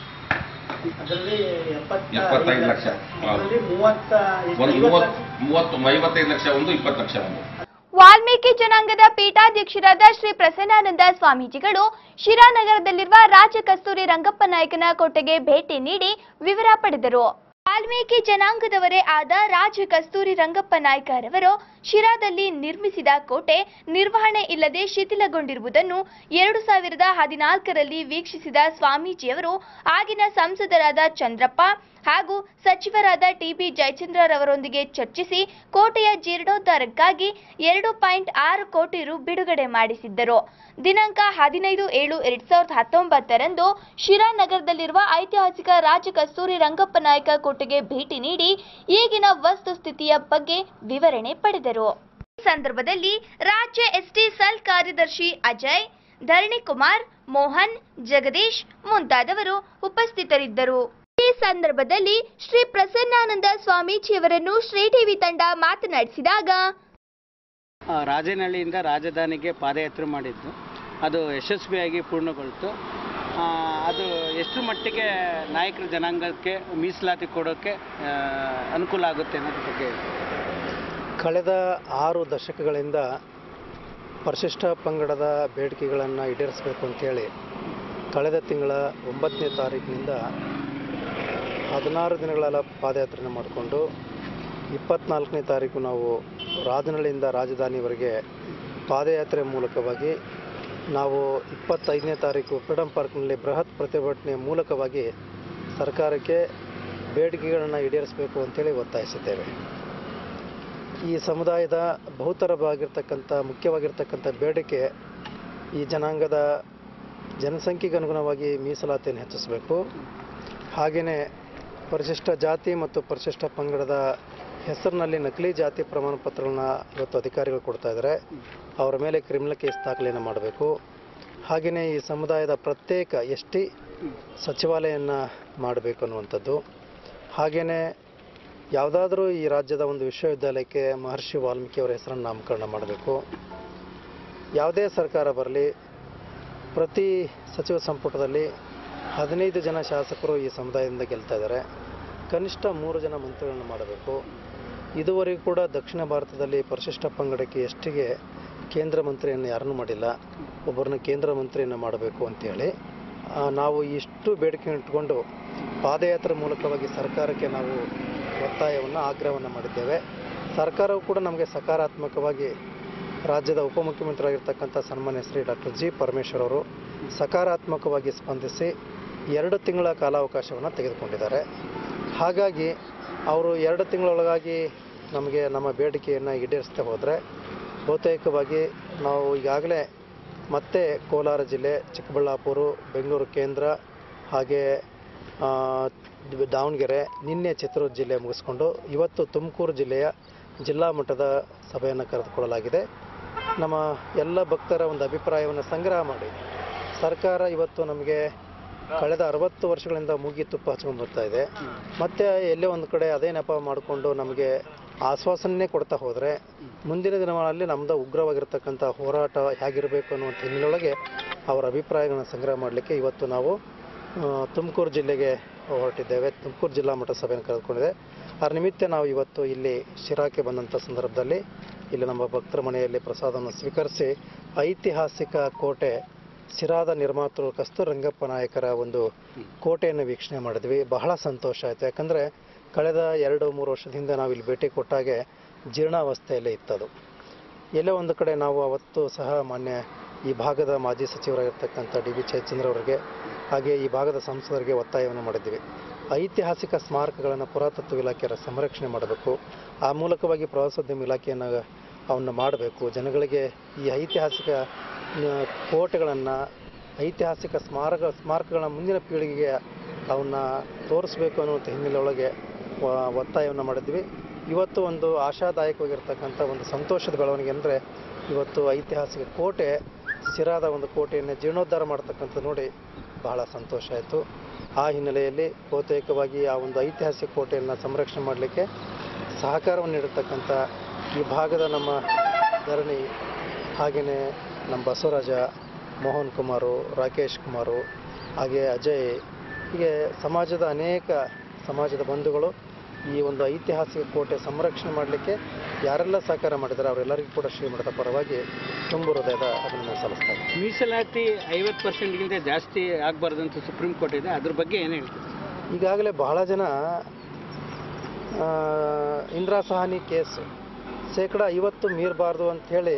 Speaker 3: you
Speaker 2: ಅದರಲ್ಲಿ ಎಪ್ಪತ್ತ
Speaker 3: ಎಪ್ಪತ್ತೈದು ಲಕ್ಷ.
Speaker 2: ಅದರಲ್ಲಿ ಮೂವತ್ತ ಎಷ್ಟು?
Speaker 3: ಒಂದು
Speaker 2: ಐವತ್ತು
Speaker 3: ಮೂವತ್ತು ಮೂವತ್ತು ಐವತ್ತೈದು ಲಕ್ಷ ಒಂದು ಇಪ್ಪತ್ತು ಲಕ್ಷ ಒಂದು
Speaker 1: ವಾಲ್ಮೀಕಿ ಜನಾಂಗದ ಪೀಠಾಧ್ಯಕ್ಷರಾದ ಶ್ರೀ ಪ್ರಸನ್ನಾನಂದ ಸ್ವಾಮೀಜಿಗಳು ಶಿರಾನಗರದಲ್ಲಿರುವ ರಾಜ ಕಸ್ತೂರಿ ರಂಗಪ್ಪ ನಾಯಕನ ಕೋಟೆಗೆ ಭೇಟಿ ನೀಡಿ ವಿವರ ಪಡೆದರು ವಾಲ್ಮೀಕಿ ಜನಾಂಗದವರೇ ಆದ ರಾಜ ಕಸ್ತೂರಿ ರಂಗಪ್ಪ ನಾಯ್ಕರವರು ಶಿರಾದಲ್ಲಿ ನಿರ್ಮಿಸಿದ ಕೋಟೆ ನಿರ್ವಹಣೆ ಇಲ್ಲದೆ ಶಿಥಿಲಗೊಂಡಿರುವುದನ್ನು ಎರಡು ಸಾವಿರದ ಹದಿನಾಲ್ಕರಲ್ಲಿ ವೀಕ್ಷಿಸಿದ ಸ್ವಾಮೀಜಿಯವರು ಆಗಿನ ಸಂಸದರಾದ ಚಂದ್ರಪ್ಪ ಹಾಗೂ ಸಚಿವರಾದ ಟಿಬಿ ಜಯಚಂದ್ರರವರೊಂದಿಗೆ ಚರ್ಚಿಸಿ ಕೋಟೆಯ ಜೀರ್ಣೋದ್ಧಾರಕ್ಕಾಗಿ ಎರಡು ಪಾಯಿಂಟ್ ಆರು ಕೋಟಿ ರು ಬಿಡುಗಡೆ ಮಾಡಿಸಿದ್ದರು ದಿನಾಂಕ ಹದಿನೈದು ಏಳು ಎರಡ್ ಸಾವಿರದ ಹತ್ತೊಂಬತ್ತರಂದು ಶಿರಾನಗರದಲ್ಲಿರುವ ಐತಿಹಾಸಿಕ ರಾಜ ಕಸ್ತೂರಿ ರಂಗಪ್ಪ ನಾಯಕ ಕೋಟೆಗೆ ಭೇಟಿ ನೀಡಿ ಈಗಿನ ವಸ್ತುಸ್ಥಿತಿಯ ಬಗ್ಗೆ ವಿವರಣೆ ಪಡೆದರು ಈ ಸಂದರ್ಭದಲ್ಲಿ ರಾಜ್ಯ ಎಸ್ಟಿ ಸೆಲ್ ಕಾರ್ಯದರ್ಶಿ ಅಜಯ್ ಧರಣಿ ಕುಮಾರ್ ಮೋಹನ್ ಜಗದೀಶ್ ಮುಂತಾದವರು ಉಪಸ್ಥಿತರಿದ್ದರು ಈ ಸಂದರ್ಭದಲ್ಲಿ ಶ್ರೀ ಪ್ರಸನ್ನಾನಂದ ಸ್ವಾಮೀಜಿಯವರನ್ನು ಶ್ರೀ ಟಿವಿ ತಂಡ ಮಾತನಾಡಿಸಿದಾಗ
Speaker 2: ಆ, ರಾಜನಹಳ್ಳಿಯಿಂದ ರಾಜಧಾನಿಗೆ ಪಾದಯಾತ್ರೆ ಮಾಡಿದ್ದು ಅದು ಯಶಸ್ವಿಯಾಗಿ ಪೂರ್ಣಗೊಳ್ತು ಆ, ಅದು ಎಷ್ಟು ಮಟ್ಟಿಗೆ ನಾಯಕರ ಜನಾಂಗಕ್ಕೆ ಮೀಸಲಾತಿ ಕೊಡೋಕ್ಕೆ ಆ, ಅನುಕೂಲ ಆಗುತ್ತೆ ಅನ್ನೋದ್ರ ಬಗ್ಗೆ ಹೇಳಿ.
Speaker 4: ಕಳೆದ ಆರು ದಶಕಗಳಿಂದ ಪರಿಶಿಷ್ಟ ಪಂಗಡದ ಬೇಡಿಕೆಗಳನ್ನು ಈಡೇರಿಸಬೇಕು ಅಂತೇಳಿ ಕಳೆದ ತಿಂಗಳ ಒಂಬತ್ತನೇ ತಾರೀಕಿನಿಂದ ಹದಿನಾರು ದಿನಗಳ ಪಾದಯಾತ್ರೆಯನ್ನು ಮಾಡಿಕೊಂಡು ಇಪ್ಪತ್ನಾಲ್ಕನೇ ತಾರೀಕು ನಾವು ರಾಜನಹಳ್ಳಿಯಿಂದ ರಾಜಧಾನಿವರೆಗೆ ಪಾದಯಾತ್ರೆ ಮೂಲಕವಾಗಿ ನಾವು ಇಪ್ಪತ್ತೈದನೇ ತಾರೀಕು ಫ್ರೀಡಂ ಪಾರ್ಕ್ನಲ್ಲಿ ಬೃಹತ್ ಪ್ರತಿಭಟನೆ ಮೂಲಕವಾಗಿ ಸರ್ಕಾರಕ್ಕೆ ಬೇಡಿಕೆಗಳನ್ನು ಈಡೇರಿಸಬೇಕು ಅಂತೇಳಿ ಒತ್ತಾಯಿಸಿದ್ದೇವೆ ಈ ಸಮುದಾಯದ ಬಹುತರವಾಗಿರ್ತಕ್ಕಂಥ ಮುಖ್ಯವಾಗಿರ್ತಕ್ಕಂಥ ಬೇಡಿಕೆ ಈ ಜನಾಂಗದ ಜನಸಂಖ್ಯೆಗೆ ಅನುಗುಣವಾಗಿ ಮೀಸಲಾತಿಯನ್ನು ಹೆಚ್ಚಿಸಬೇಕು ಹಾಗೆಯೇ ಪರಿಶಿಷ್ಟ ಜಾತಿ ಮತ್ತು ಪರಿಶಿಷ್ಟ ಪಂಗಡದ ಹೆಸರಿನಲ್ಲಿ ನಕಲಿ ಜಾತಿ ಪ್ರಮಾಣ ಪತ್ರಗಳನ್ನ ಇವತ್ತು ಅಧಿಕಾರಿಗಳು ಕೊಡ್ತಾ ಇದ್ದಾರೆ ಅವರ ಮೇಲೆ ಕ್ರಿಮಿನಲ್ ಕೇಸ್ ದಾಖಲೆಯನ್ನು ಮಾಡಬೇಕು ಹಾಗೆಯೇ ಈ ಸಮುದಾಯದ ಪ್ರತ್ಯೇಕ ಎಸ್ ಟಿ ಸಚಿವಾಲಯವನ್ನು ಮಾಡಬೇಕು ಅನ್ನುವಂಥದ್ದು ಹಾಗೆಯೇ ಯಾವುದಾದ್ರೂ ಈ ರಾಜ್ಯದ ಒಂದು ವಿಶ್ವವಿದ್ಯಾಲಯಕ್ಕೆ ಮಹರ್ಷಿ ವಾಲ್ಮೀಕಿ ಅವರ ಹೆಸರನ್ನು ನಾಮಕರಣ ಮಾಡಬೇಕು ಯಾವುದೇ ಸರ್ಕಾರ ಬರಲಿ ಪ್ರತಿ ಸಚಿವ ಸಂಪುಟದಲ್ಲಿ ಹದಿನೈದು ಜನ ಶಾಸಕರು ಈ ಸಮುದಾಯದಿಂದ ಗೆಲ್ತಾ ಇದ್ದಾರೆ ಕನಿಷ್ಠ ಮೂರು ಜನ ಮಂತ್ರಿಗಳನ್ನು ಮಾಡಬೇಕು ಇದುವರೆಗೂ ಕೂಡ ದಕ್ಷಿಣ ಭಾರತದಲ್ಲಿ ಪರಿಶಿಷ್ಟ ಪಂಗಡಕ್ಕೆ ಎಷ್ಟಿಗೆ ಕೇಂದ್ರ ಮಂತ್ರಿಯನ್ನು ಯಾರನ್ನೂ ಮಾಡಿಲ್ಲ ಒಬ್ಬರನ್ನ ಕೇಂದ್ರ ಮಂತ್ರಿಯನ್ನು ಮಾಡಬೇಕು ಅಂತೇಳಿ ಆ, ನಾವು ಇಷ್ಟು ಬೇಡಿಕೆ ಇಟ್ಕೊಂಡು ಪಾದಯಾತ್ರೆ ಮೂಲಕವಾಗಿ ಸರ್ಕಾರಕ್ಕೆ ನಾವು ಒತ್ತಾಯವನ್ನು ಆಗ್ರಹವನ್ನು ಮಾಡಿದ್ದೇವೆ ಸರ್ಕಾರವು ಕೂಡ ನಮಗೆ ಸಕಾರಾತ್ಮಕವಾಗಿ ರಾಜ್ಯದ ಉಪಮುಖ್ಯಮಂತ್ರಿಯಾಗಿರ್ತಕ್ಕಂಥ ಸನ್ಮಾನ್ಯ ಶ್ರೀ ಡಾಕ್ಟರ್ ಜಿ ಪರಮೇಶ್ವರ್ ಅವರು ಸಕಾರಾತ್ಮಕವಾಗಿ ಸ್ಪಂದಿಸಿ ಎರಡು ತಿಂಗಳ ಕಾಲಾವಕಾಶವನ್ನು ತೆಗೆದುಕೊಂಡಿದ್ದಾರೆ ಹಾಗಾಗಿ ಅವರು ಎರಡು ತಿಂಗಳೊಳಗಾಗಿ ನಮಗೆ ನಮ್ಮ ಬೇಡಿಕೆಯನ್ನು ಈಡೇರಿಸ್ತಾ ಹೋದರೆ ಬಹುತೇಕವಾಗಿ ನಾವು ಈಗಾಗಲೇ ಮತ್ತೆ ಕೋಲಾರ ಜಿಲ್ಲೆ ಚಿಕ್ಕಬಳ್ಳಾಪುರ ಬೆಂಗಳೂರು ಕೇಂದ್ರ ಹಾಗೆ ಆ, ದಾವಣಗೆರೆ ನಿನ್ನೆ ಚಿತ್ರದುರ್ಗ ಜಿಲ್ಲೆ ಮುಗಿಸ್ಕೊಂಡು ಇವತ್ತು ತುಮಕೂರು ಜಿಲ್ಲೆಯ ಜಿಲ್ಲಾ ಮಟ್ಟದ ಸಭೆಯನ್ನು ಕರೆದುಕೊಳ್ಳಲಾಗಿದೆ ನಮ್ಮ ಎಲ್ಲ ಭಕ್ತರ ಒಂದು ಅಭಿಪ್ರಾಯವನ್ನು ಸಂಗ್ರಹ ಮಾಡಿ ಸರ್ಕಾರ ಇವತ್ತು ನಮಗೆ ಕಳೆದ ಅರವತ್ತು ವರ್ಷಗಳಿಂದ ಮೂಗಿ ತುಪ್ಪ ಹಚ್ಕೊಂಡು ಬರ್ತಾ ಇದೆ ಮತ್ತೆ ಎಲ್ಲೇ ಒಂದು ಕಡೆ ಅದೇ ನೆಪ ಮಾಡಿಕೊಂಡು ನಮಗೆ ಆಶ್ವಾಸನೆ ಕೊಡ್ತಾ ಹೋದರೆ ಮುಂದಿನ ದಿನಗಳಲ್ಲಿ ನಮ್ಮದು ಉಗ್ರವಾಗಿರ್ತಕ್ಕಂಥ ಹೋರಾಟ ಹೇಗಿರಬೇಕು ಅನ್ನುವಂಥ ಹಿನ್ನೆಲೆಯೊಳಗೆ ಅವರ ಅಭಿಪ್ರಾಯಗಳನ್ನು ಸಂಗ್ರಹ ಮಾಡಲಿಕ್ಕೆ ಇವತ್ತು ನಾವು ಆ, ತುಮಕೂರು ಜಿಲ್ಲೆಗೆ ಹೊರಟಿದ್ದೇವೆ ತುಮಕೂರು ಜಿಲ್ಲಾ ಮಟ್ಟ ಸಭೆಯನ್ನು ಕರೆದುಕೊಂಡಿದೆ ಅದರ ನಿಮಿತ್ತ ನಾವು ಇವತ್ತು ಇಲ್ಲಿ ಶಿರಾಕ್ಕೆ ಬಂದಂಥ ಸಂದರ್ಭದಲ್ಲಿ ಇಲ್ಲಿ ನಮ್ಮ ಭಕ್ತರ ಮನೆಯಲ್ಲಿ ಪ್ರಸಾದವನ್ನು ಸ್ವೀಕರಿಸಿ ಐತಿಹಾಸಿಕ ಕೋಟೆ ಸಿರಾದ ನಿರ್ಮಾತೃ ಕಸ್ತೂರ್ ರಂಗಪ್ಪ ನಾಯಕರ ಒಂದು ಕೋಟೆಯನ್ನು ವೀಕ್ಷಣೆ ಮಾಡಿದ್ವಿ ಬಹಳ ಸಂತೋಷ ಆಯಿತು ಯಾಕಂದರೆ ಕಳೆದ ಎರಡು ಮೂರು ವರ್ಷದ ಹಿಂದೆ ನಾವು ಇಲ್ಲಿ ಭೇಟಿ ಕೊಟ್ಟಾಗೆ ಜೀರ್ಣಾವಸ್ಥೆಯಲ್ಲೇ ಇತ್ತದು ಎಲ್ಲೋ ಒಂದು ಕಡೆ ನಾವು ಅವತ್ತು ಸಹ ಮಾನ್ಯ ಈ ಭಾಗದ ಮಾಜಿ ಸಚಿವರಾಗಿರ್ತಕ್ಕಂಥ ಡಿ ಬಿ ಜಯಚಂದ್ರ ಅವರಿಗೆ ಹಾಗೆ ಈ ಭಾಗದ ಸಂಸದರಿಗೆ ಒತ್ತಾಯವನ್ನು ಮಾಡಿದ್ವಿ ಐತಿಹಾಸಿಕ ಸ್ಮಾರಕಗಳನ್ನು ಪುರಾತತ್ವ ಇಲಾಖೆಯ ಸಂರಕ್ಷಣೆ ಮಾಡಬೇಕು ಆ ಮೂಲಕವಾಗಿ ಪ್ರವಾಸೋದ್ಯಮ ಇಲಾಖೆಯನ್ನು ಅವನ್ನು ಮಾಡಬೇಕು ಜನಗಳಿಗೆ ಈ ಐತಿಹಾಸಿಕ ಕೋಟೆಗಳನ್ನು ಐತಿಹಾಸಿಕ ಸ್ಮಾರಕ ಸ್ಮಾರಕಗಳನ್ನ ಮುಂದಿನ ಪೀಳಿಗೆಗೆ ಅವನ್ನ ತೋರಿಸ್ಬೇಕು ಅನ್ನುವಂಥ ಹಿನ್ನೆಲೆ ಒಳಗೆ ವ- ಒತ್ತಾಯವನ್ನು ಮಾಡಿದ್ವಿ ಇವತ್ತು ಒಂದು ಆಶಾದಾಯಕವಾಗಿರ್ತಕ್ಕಂಥ ಒಂದು ಸಂತೋಷದ ಬೆಳವಣಿಗೆ ಅಂದರೆ ಇವತ್ತು ಐತಿಹಾಸಿಕ ಕೋಟೆ ಸಿರಾದ ಒಂದು ಕೋಟೆಯನ್ನು ಜೀರ್ಣೋದ್ಧಾರ ಮಾಡ್ತಕ್ಕಂಥ ನೋಡಿ ಬಹಳ ಸಂತೋಷ ಆಯಿತು ಆ ಹಿನ್ನೆಲೆಯಲ್ಲಿ ಬಹುತೇಕವಾಗಿ ಆ ಒಂದು ಐತಿಹಾಸಿಕ ಕೋಟೆಯನ್ನು ಸಂರಕ್ಷಣೆ ಮಾಡಲಿಕ್ಕೆ ಸಹಕಾರವನ್ನು ನೀಡತಕ್ಕಂಥ ಈ ಭಾಗದ ನಮ್ಮ ಧರಣಿ ಹಾಗೆಯೇ ನಮ್ಮ ಬಸವರಾಜ ಮೋಹನ್ ಕುಮಾರು ರಾಕೇಶ್ ಕುಮಾರು ಹಾಗೆ ಅಜಯ್ ಹೀಗೆ ಸಮಾಜದ ಅನೇಕ ಸಮಾಜದ ಬಂಧುಗಳು ಈ ಒಂದು ಐತಿಹಾಸಿಕ ಕೋಟೆ ಸಂರಕ್ಷಣೆ ಮಾಡಲಿಕ್ಕೆ ಯಾರೆಲ್ಲ ಸಹಕಾರ ಮಾಡಿದ್ದಾರೆ ಅವರೆಲ್ಲರಿಗೂ ಕೂಡ ಶ್ರೀಮಠದ ಪರವಾಗಿ ತುಂಬು ಹೃದಯದ ಅಭಿನಂದನೆ ಸಲ್ಲಿಸ್ತಾ ಇದ್ದೀನಿ.
Speaker 5: ಮೀಸಲಾತಿ ಐವತ್ತು ಪರ್ಸೆಂಟ್ಗಿಂತ ಜಾಸ್ತಿ ಆಗಬಾರ್ದು ಅಂತ ಸುಪ್ರೀಂ ಕೋರ್ಟ್ ಇದೆ ಅದ್ರ ಬಗ್ಗೆ ಏನು ಹೇಳ್ತೀವಿ
Speaker 4: ಈಗಾಗಲೇ ಬಹಳ ಜನ ಆ, ಇಂದಿರಾ ಸಹಾನಿ ಕೇಸು ಶೇಕಡ ಐವತ್ತು ಮೀರಬಾರ್ದು ಅಂಥೇಳಿ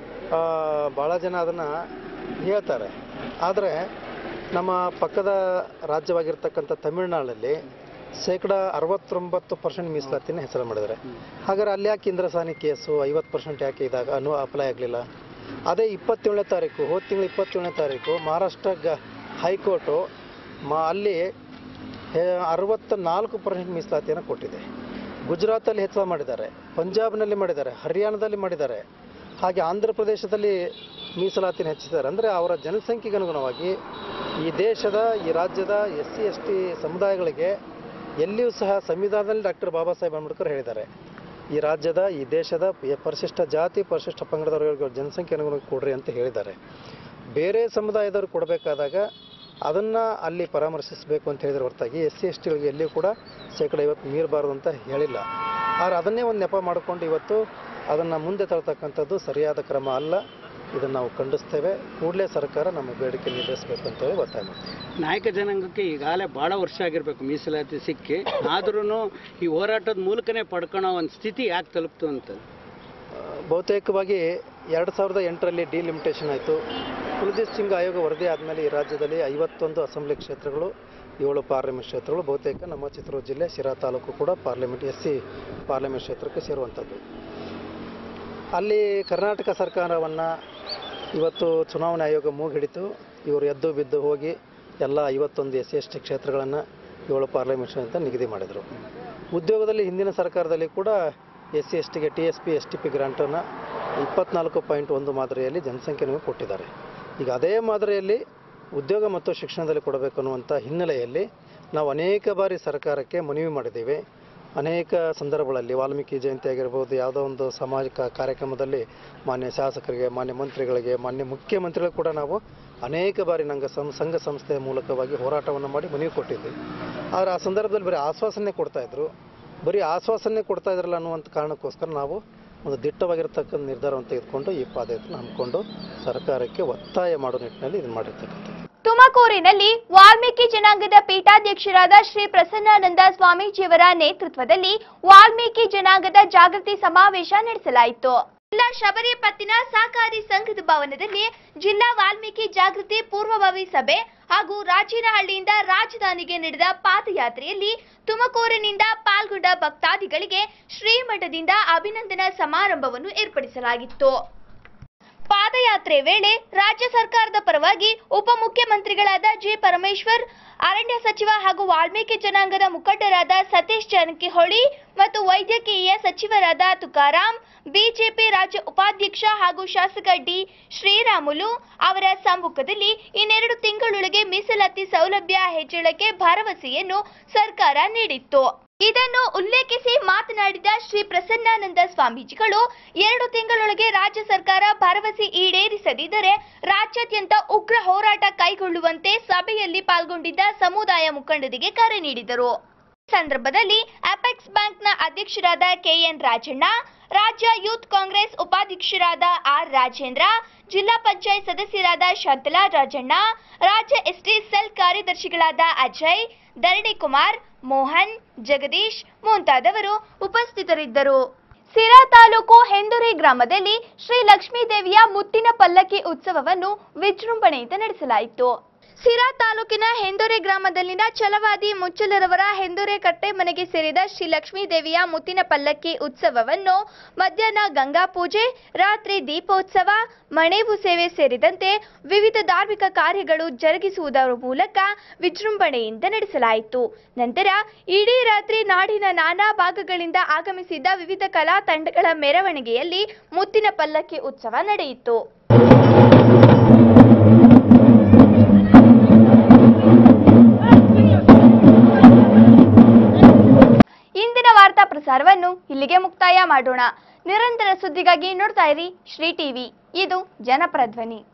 Speaker 4: ಭಾಳ ಜನ ಅದನ್ನು ಹೇಳ್ತಾರೆ ಆದರೆ ನಮ್ಮ ಪಕ್ಕದ ರಾಜ್ಯವಾಗಿರ್ತಕ್ಕಂಥ ತಮಿಳುನಾಡಲ್ಲಿ ಶೇಕಡ ಅರವತ್ತೊಂಬತ್ತು ಪರ್ಸೆಂಟ್ ಮೀಸಲಾತಿನ ಹೆಸರು ಮಾಡಿದ್ದಾರೆ ಹಾಗಾದ್ರೆ ಅಲ್ಲಿ ಯಾಕೆ ಇಂದಿರಾ ಸಹಾನಿ ಕೇಸು ಐವತ್ತು ಪರ್ಸೆಂಟ್ ಯಾಕೆ ಇದಾಗ ಅನು ಅಪ್ಲೈ ಆಗಲಿಲ್ಲ ಅದೇ ಇಪ್ಪತ್ತೇಳನೇ ತಾರೀಕು ಹೋದ ತಿಂಗಳು ಇಪ್ಪತ್ತೇಳನೇ ತಾರೀಕು ಮಹಾರಾಷ್ಟ್ರ ಗ ಹೈಕೋರ್ಟು ಮಾ ಅಲ್ಲಿ ಅರವತ್ತ ನಾಲ್ಕು ಪರ್ಸೆಂಟ್ ಮೀಸಲಾತಿಯನ್ನು ಕೊಟ್ಟಿದೆ ಗುಜರಾತಲ್ಲಿ ಹೆಚ್ಚಳ ಮಾಡಿದ್ದಾರೆ ಪಂಜಾಬ್ನಲ್ಲಿ ಮಾಡಿದ್ದಾರೆ ಹರಿಯಾಣದಲ್ಲಿ ಮಾಡಿದ್ದಾರೆ ಹಾಗೆ ಆಂಧ್ರ ಪ್ರದೇಶದಲ್ಲಿ ಮೀಸಲಾತಿನ ಹೆಚ್ಚಿಸಿದ್ದಾರೆ ಅಂದರೆ ಅವರ ಜನಸಂಖ್ಯೆಗೆ ಅನುಗುಣವಾಗಿ ಈ ದೇಶದ ಈ ರಾಜ್ಯದ ಎಸ್ ಸಿ ಎಸ್ ಟಿ ಸಮುದಾಯಗಳಿಗೆ ಎಲ್ಲಿಯೂ ಸಹ ಸಂವಿಧಾನದಲ್ಲಿ ಡಾಕ್ಟರ್ ಬಾಬಾ ಸಾಹೇಬ್ ಅಂಬೇಡ್ಕರ್ ಹೇಳಿದ್ದಾರೆ ಈ ರಾಜ್ಯದ ಈ ದೇಶದ ಪ- ಪರಿಶಿಷ್ಟ ಜಾತಿ ಪರಿಶಿಷ್ಟ ಪಂಗಡದವರಿಗೆ ಜನಸಂಖ್ಯೆ ಅನುಗುಣವಾಗಿ ಕೊಡ್ರಿ ಅಂತ ಹೇಳಿದ್ದಾರೆ ಬೇರೆ ಸಮುದಾಯದವರು ಕೊಡಬೇಕಾದಾಗ ಅದನ್ನು ಅಲ್ಲಿ ಪರಾಮರ್ಶಿಸಬೇಕು ಅಂತ ಹೇಳಿದ್ರೆ ಹೊರತಾಗಿ ಎಸ್ ಸಿ ಎಸ್ ಟಿಗಳಿಗೆ ಎಲ್ಲಿಯೂ ಕೂಡ ಶೇಕಡ ಐವತ್ತು ಮೀರಬಾರ್ದು ಅಂತ ಹೇಳಿಲ್ಲ ಆದರೆ ಅದನ್ನೇ ಒಂದು ನೆಪ ಮಾಡಿಕೊಂಡು ಇವತ್ತು ಅದನ್ನು ಮುಂದೆ ತಳ್ತಕ್ಕಂಥದ್ದು ಸರಿಯಾದ ಕ್ರಮ ಅಲ್ಲ ಇದನ್ನು ನಾವು ಖಂಡಿಸ್ತೇವೆ ಕೂಡಲೇ ಸರ್ಕಾರ ನಮ್ಮ ಬೇಡಿಕೆ ಈಡೇರಿಸಬೇಕು ಅಂತ ಹೇಳಿ ಒತ್ತಾಯ ಮಾಡ್ತೀವಿ
Speaker 5: ನಾಯಕ ಜನಾಂಗಕ್ಕೆ ಈಗಾಗಲೇ ಭಾಳ ವರ್ಷ ಆಗಿರಬೇಕು ಮೀಸಲಾತಿ ಸಿಕ್ಕಿ ಆದ್ರೂ ಈ ಹೋರಾಟದ ಮೂಲಕನೇ ಪಡ್ಕೊಳೋ ಒಂದು ಸ್ಥಿತಿ ಯಾಕೆ ತಲುಪ್ತು ಅಂತ
Speaker 4: ಆ, ಬಹುತೇಕವಾಗಿ ಎರಡು ಸಾವಿರದ ಎಂಟರಲ್ಲಿ ಡಿಲಿಮಿಟೇಷನ್ ಆಯಿತು ಕುಲದೀಪ್ ಸಿಂಗ್ ಆಯೋಗ ವರದಿ ಆದಮೇಲೆ ಈ ರಾಜ್ಯದಲ್ಲಿ ಐವತ್ತೊಂದು ಅಸೆಂಬ್ಲಿ ಕ್ಷೇತ್ರಗಳು ಏಳು ಪಾರ್ಲಿಮೆಂಟ್ ಕ್ಷೇತ್ರಗಳು ಬಹುತೇಕ ನಮ್ಮ ಚಿತ್ರದುರ್ಗ ಜಿಲ್ಲೆ ಶಿರಾ ತಾಲೂಕು ಕೂಡ ಪಾರ್ಲಿಮೆಂಟ್ ಎಸ್ ಸಿ ಪಾರ್ಲಿಮೆಂಟ್ ಕ್ಷೇತ್ರಕ್ಕೆ ಸೇರುವಂಥದ್ದು ಅಲ್ಲಿ ಕರ್ನಾಟಕ ಸರ್ಕಾರವನ್ನು ಇವತ್ತು ಚುನಾವಣಾ ಆಯೋಗ ಮೂಗಿಡಿತು ಇವರು ಎದ್ದು ಬಿದ್ದು ಹೋಗಿ ಎಲ್ಲ ಐವತ್ತೊಂದು ಎಸ್ ಸಿ ಎಸ್ ಟಿ ಕ್ಷೇತ್ರಗಳನ್ನು ಏಳು ಪಾರ್ಲಿಮೆಂಟ್ ಅಂತ ನಿಗದಿ ಮಾಡಿದರು ಉದ್ಯೋಗದಲ್ಲಿ ಹಿಂದಿನ ಸರ್ಕಾರದಲ್ಲಿ ಕೂಡ ಎಸ್ ಸಿ ಎಸ್ ಟಿಗೆ T S P S T P ಗ್ರಾಂಟನ್ನು ಇಪ್ಪತ್ನಾಲ್ಕು ಪಾಯಿಂಟ್ ಒಂದು ಮಾದರಿಯಲ್ಲಿ ಜನಸಂಖ್ಯೆನೂ ಕೊಟ್ಟಿದ್ದಾರೆ ಈಗ ಅದೇ ಮಾದರಿಯಲ್ಲಿ ಉದ್ಯೋಗ ಮತ್ತು ಶಿಕ್ಷಣದಲ್ಲಿ ಕೊಡಬೇಕು ಅನ್ನುವಂಥ ಹಿನ್ನೆಲೆಯಲ್ಲಿ ನಾವು ಅನೇಕ ಬಾರಿ ಸರ್ಕಾರಕ್ಕೆ ಮನವಿ ಮಾಡಿದ್ದೀವಿ ಅನೇಕ ಸಂದರ್ಭಗಳಲ್ಲಿ ವಾಲ್ಮೀಕಿ ಜಯಂತಿ ಆಗಿರ್ಬೋದು ಯಾವುದೋ ಒಂದು ಸಾಮಾಜಿಕ ಕಾರ್ಯಕ್ರಮದಲ್ಲಿ ಮಾನ್ಯ ಶಾಸಕರಿಗೆ ಮಾನ್ಯ ಮಂತ್ರಿಗಳಿಗೆ ಮಾನ್ಯ ಮುಖ್ಯಮಂತ್ರಿಗಳು ಕೂಡ ನಾವು ಅನೇಕ ಬಾರಿ ನಂಗೆ ಸಂ ಸಂಘ ಸಂಸ್ಥೆಯ ಮೂಲಕವಾಗಿ ಹೋರಾಟವನ್ನು ಮಾಡಿ ಮನವಿ ಕೊಟ್ಟಿದ್ವಿ ಆದರೆ ಆ ಸಂದರ್ಭದಲ್ಲಿ ಬರೀ ಆಶ್ವಾಸನೆ ಕೊಡ್ತಾ ಇದ್ರು ಬರೀ ಆಶ್ವಾಸನೆ ಕೊಡ್ತಾ ಇದ್ರಲ್ಲ ಅನ್ನುವಂಥ ಕಾರಣಕ್ಕೋಸ್ಕರ ನಾವು ಒಂದು ದಿಟ್ಟವಾಗಿರ್ತಕ್ಕಂಥ ನಿರ್ಧಾರವನ್ನು ತೆಗೆದುಕೊಂಡು ಈ ಪಾದಯಾತ್ರೆ ಹಮ್ಮಿಕೊಂಡು ಸರ್ಕಾರಕ್ಕೆ ಒತ್ತಾಯ ಮಾಡೋ ನಿಟ್ಟಿನಲ್ಲಿ ಇದನ್ನು ಮಾಡಿರ್ತಕ್ಕಂಥದ್ದು
Speaker 1: ತುಮಕೂರಿನಲ್ಲಿ ವಾಲ್ಮೀಕಿ ಜನಾಂಗದ ಪೀಠಾಧ್ಯಕ್ಷರಾದ ಶ್ರೀ ಪ್ರಸನ್ನಾನಂದ ಸ್ವಾಮೀಜಿಯವರ ನೇತೃತ್ವದಲ್ಲಿ ವಾಲ್ಮೀಕಿ ಜನಾಂಗದ ಜಾಗೃತಿ ಸಮಾವೇಶ ನಡೆಸಲಾಯಿತು ಜಿಲ್ಲಾ ಶಬರಿ ಪತ್ತಿನ ಸಹಕಾರಿ ಸಂಘದ ಭವನದಲ್ಲಿ ಜಿಲ್ಲಾ ವಾಲ್ಮೀಕಿ ಜಾಗೃತಿ ಪೂರ್ವಭಾವಿ ಸಭೆ ಹಾಗೂ ರಾಜೇನಹಳ್ಳಿಯಿಂದ ರಾಜಧಾನಿಗೆ ನಡೆದ ಪಾದಯಾತ್ರೆಯಲ್ಲಿ ತುಮಕೂರಿನಿಂದ ಪಾಲ್ಗೊಂಡ ಭಕ್ತಾದಿಗಳಿಗೆ ಶ್ರೀಮಠದಿಂದ ಅಭಿನಂದನಾ ಸಮಾರಂಭವನ್ನು ಏರ್ಪಡಿಸಲಾಗಿತ್ತು ಪಾದಯಾತ್ರೆ ವೇಳೆ ರಾಜ್ಯ ಸರ್ಕಾರದ ಪರವಾಗಿ ಉಪಮುಖ್ಯಮಂತ್ರಿಗಳಾದ ಜಿ ಪರಮೇಶ್ವರ್ ಅರಣ್ಯ ಸಚಿವ ಹಾಗೂ ವಾಲ್ಮೀಕಿ ಜನಾಂಗದ ಮುಖಂಡರಾದ ಸತೀಶ್ ಜಾರಕಿಹೊಳಿ ಮತ್ತು ವೈದ್ಯಕೀಯ ಸಚಿವರಾದ ತುಕಾರಾಂ ಬಿಜೆಪಿ ರಾಜ್ಯ ಉಪಾಧ್ಯಕ್ಷ ಹಾಗೂ ಶಾಸಕ ಡಿ ಶ್ರೀರಾಮುಲು ಅವರ ಸಮ್ಮುಖದಲ್ಲಿ ಇನ್ನೆರಡು ತಿಂಗಳೊಳಗೆ ಮೀಸಲಾತಿ ಸೌಲಭ್ಯ ಹೆಚ್ಚಳಕ್ಕೆ ಭರವಸೆಯನ್ನು ಸರ್ಕಾರ ನೀಡಿತ್ತು ಇದನ್ನು ಉಲ್ಲೇಖಿಸಿ ಮಾತನಾಡಿದ ಶ್ರೀ ಪ್ರಸನ್ನಾನಂದ ಸ್ವಾಮೀಜಿಗಳು ಎರಡು ತಿಂಗಳೊಳಗೆ ರಾಜ್ಯ ಸರ್ಕಾರ ಭರವಸೆ ಈಡೇರಿಸದಿದ್ದರೆ ರಾಜ್ಯಾದ್ಯಂತ ಉಗ್ರ ಹೋರಾಟ ಕೈಗೊಳ್ಳುವಂತೆ ಸಭೆಯಲ್ಲಿ ಪಾಲ್ಗೊಂಡಿದ್ದ ಸಮುದಾಯ ಮುಖಂಡರಿಗೆ ಕರೆ ನೀಡಿದರು ಈ ಸಂದರ್ಭದಲ್ಲಿ ಅಪೆಕ್ಸ್ ಬ್ಯಾಂಕ್ನ ಅಧ್ಯಕ್ಷರಾದ ಕೆಎನ್ ರಾಜಣ್ಣ ರಾಜ್ಯ ಯೂತ್ ಕಾಂಗ್ರೆಸ್ ಉಪಾಧ್ಯಕ್ಷರಾದ ಆರ್ ರಾಜೇಂದ್ರ ಜಿಲ್ಲಾ ಪಂಚಾಯತ್ ಸದಸ್ಯರಾದ ಶಾಂತಲಾ ರಾಜಣ್ಣ ರಾಜ್ಯ ಎಸ್ಟಿ ಸೆಲ್ ಕಾರ್ಯದರ್ಶಿಗಳಾದ ಅಜಯ್ ಧರಣಿ ಕುಮಾರ್ ಮೋಹನ್ ಜಗದೀಶ್ ಮುಂತಾದವರು ಉಪಸ್ಥಿತರಿದ್ದರು ಸಿರಾ ತಾಲೂಕು ಹೆಂದುರಿ ಗ್ರಾಮದಲ್ಲಿ ಶ್ರೀ ಲಕ್ಷ್ಮೀದೇವಿಯ ಮುತ್ತಿನ ಪಲ್ಲಕ್ಕಿ ಉತ್ಸವವನ್ನು ವಿಜೃಂಭಣೆಯಿಂದ ನಡೆಸಲಾಯಿತು ಸಿರಾ ತಾಲೂಕಿನ ಹೆಂದೊರೆ ಗ್ರಾಮದಲ್ಲಿನ ಛಲವಾದಿ ಮುಚ್ಚಲರವರ ಹೆಂದೊರೆ ಕಟ್ಟೆ ಮನೆಗೆ ಸೇರಿದ ಶ್ರೀ ಲಕ್ಷ್ಮೀ ದೇವಿಯ ಮುತ್ತಿನ ಪಲ್ಲಕ್ಕಿ ಉತ್ಸವವನ್ನು ಮಧ್ಯಾಹ್ನ ಗಂಗಾ ಪೂಜೆ ರಾತ್ರಿ ದೀಪೋತ್ಸವ ಮಣೇವು ಸೇವೆ ಸೇರಿದಂತೆ ವಿವಿಧ ಧಾರ್ಮಿಕ ಕಾರ್ಯಗಳು ಜರುಗಿಸುವುದರ ಮೂಲಕ ವಿಜೃಂಭಣೆಯಿಂದ ನಡೆಸಲಾಯಿತು ನಂತರ ಇಡೀ ರಾತ್ರಿ ನಾಡಿನ ನಾನಾ ಭಾಗಗಳಿಂದ ಆಗಮಿಸಿದ್ದ ವಿವಿಧ ಕಲಾ ತಂಡಗಳ ಮೆರವಣಿಗೆಯಲ್ಲಿ ಮುತ್ತಿನ ಪಲ್ಲಕ್ಕಿ ಉತ್ಸವ ನಡೆಯಿತು ಇಂದಿನ ವಾರ್ತಾ ಪ್ರಸಾರವನ್ನು ಇಲ್ಲಿಗೆ ಮುಕ್ತಾಯ ಮಾಡೋಣ ನಿರಂತರ ಸುದ್ದಿಗಾಗಿ ನೋಡ್ತಾ ಇರಿ ಶ್ರೀ ಟಿವಿ ಇದು ಜನಪ್ರಧ್ವನಿ